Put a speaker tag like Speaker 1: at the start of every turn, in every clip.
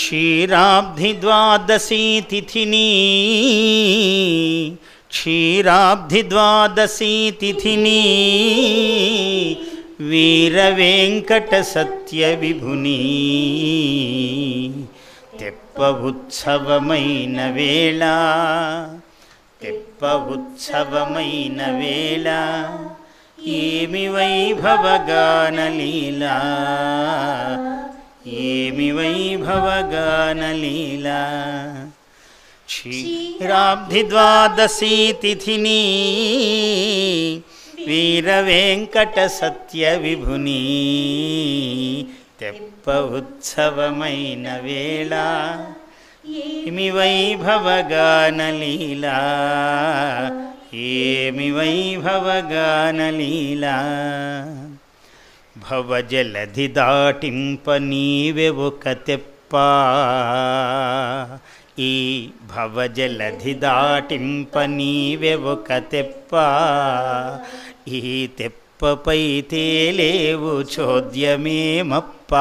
Speaker 1: క్షీరాబ్ధి ద్వాదశీ తిథిని క్షీరాబ్ధి ద్వాదశీ తిథిని వీర వెంకట సత్య విభుని తెప్ప ఉత్సవమైన వేళ తెప్ప ఉత్సవమైన వేళ ఏమి వైభవగానలీలా ఏమి వైభవగానలీలా క్షీరాబ్ధి ద్వాదశీ తిథిని వీర వెంకట సత్య విభుని తెప్ప ఉత్సవమైన వేళ ఏమి వైభవగానలీలా ఏమి వైభవగానలీలా భవజలధి దాటింప నీవే ఒక తెప్ప ఈ భవజలధి దాటింప నీవే ఒక తెప్ప ఈ తెప్పపై తేలేవు చోద్యమేమప్పా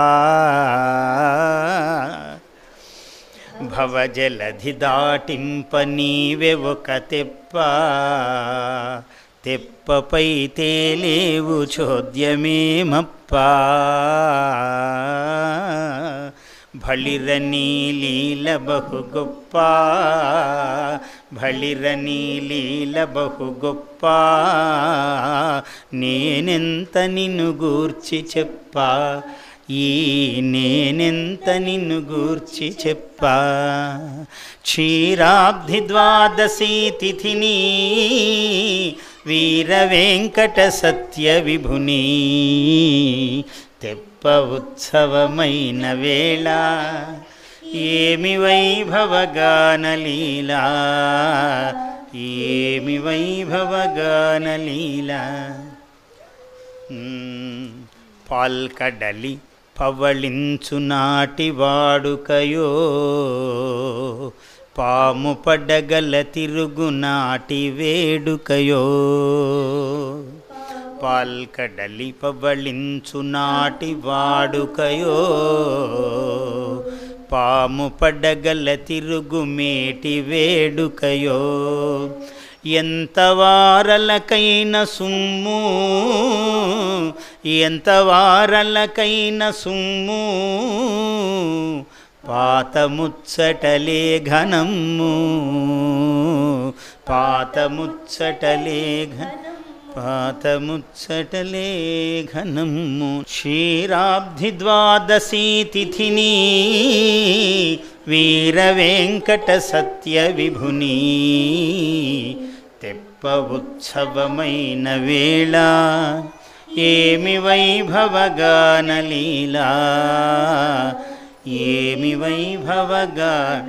Speaker 1: భవజలధి దాటింప నీవే ఒక తెప్ప తెప్పపై తేలేవు చోద్యమేమప్పా భళిరనీ లీల బహు గొప్ప భళిరనీ లీల బహు గొప్ప నేనెంత నిన్ను గూర్చి చెప్పా ఈ నేనెంత నిన్ను గూర్చి చెప్పా క్షీరాబ్ధి ద్వాదశీ తిథిని వీర వెంకట సత్య విభుని తెప్ప ఉత్సవమైన వేళ ఏమి వైభవగానలీలా ఏమి వైభవగానలీలా మ్మ్. పాల్కడలి పవళించు నాటి వాడుకయో పాము పడగల తిరుగు నాటి వేడుకయో పాల్కడలి పవళించు నాటి వాడుకయో పాము పడగల తిరుగు మేటి వేడుకయో ఎంత వారలకైన సుమ్ము ఎంత వారలకైన సుమ్ము పాత ముచ్చటలే ఘనమ్ము పాత ముచ్చటలే ఘన పాత ముచ్చటలే ఘనమ్ము క్షీరాబ్ధి ద్వాదశీ తిథిని వీర వెంకట సత్య విభుని తెప్ప ఉత్సవమైన వేళ ఏమి వైభవగానలీలా ఏమి వైభవగాన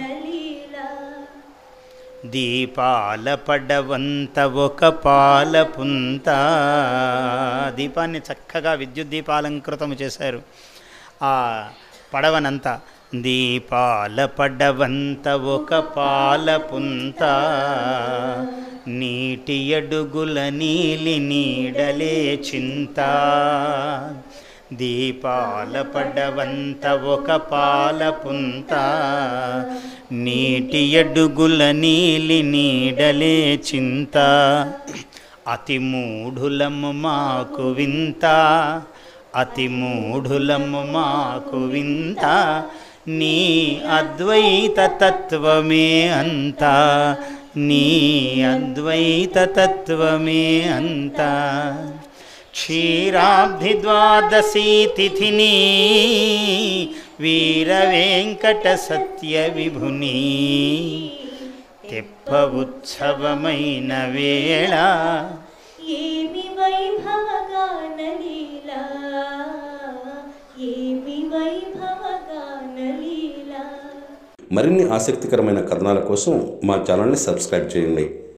Speaker 1: దీపాల పడవంత ఒక పాల పుంత దీపాన్ని చక్కగా విద్యుత్ దీపాలంకృతము చేశారు ఆ పడవనంతా దీపాల పడవంత ఒక పాల పుంత నీటి అడుగుల నీలి నీడలే చింత దీపాల పడవంత ఒక పాల పుంత నీటి అడుగుల నీలి నీడలే చింత అతి మూఢులము మాకు వింత అతి మూఢులము మాకు వింత నీ అద్వైత తత్వమే అంతా నీ అద్వైత తత్వమే అంతా క్షీరాబ్ధి ద్వాదశీ తిథిని వీర వెంకట సత్య విభుని తెప్ప ఉత్సవమైన వేళ
Speaker 2: ఏమి వైభవగానలీలా ఏమి వైభవగానలీలా
Speaker 3: మరిన్ని ఆసక్తికరమైన కథనాల కోసం మా ఛానల్ని సబ్స్క్రైబ్ చేయండి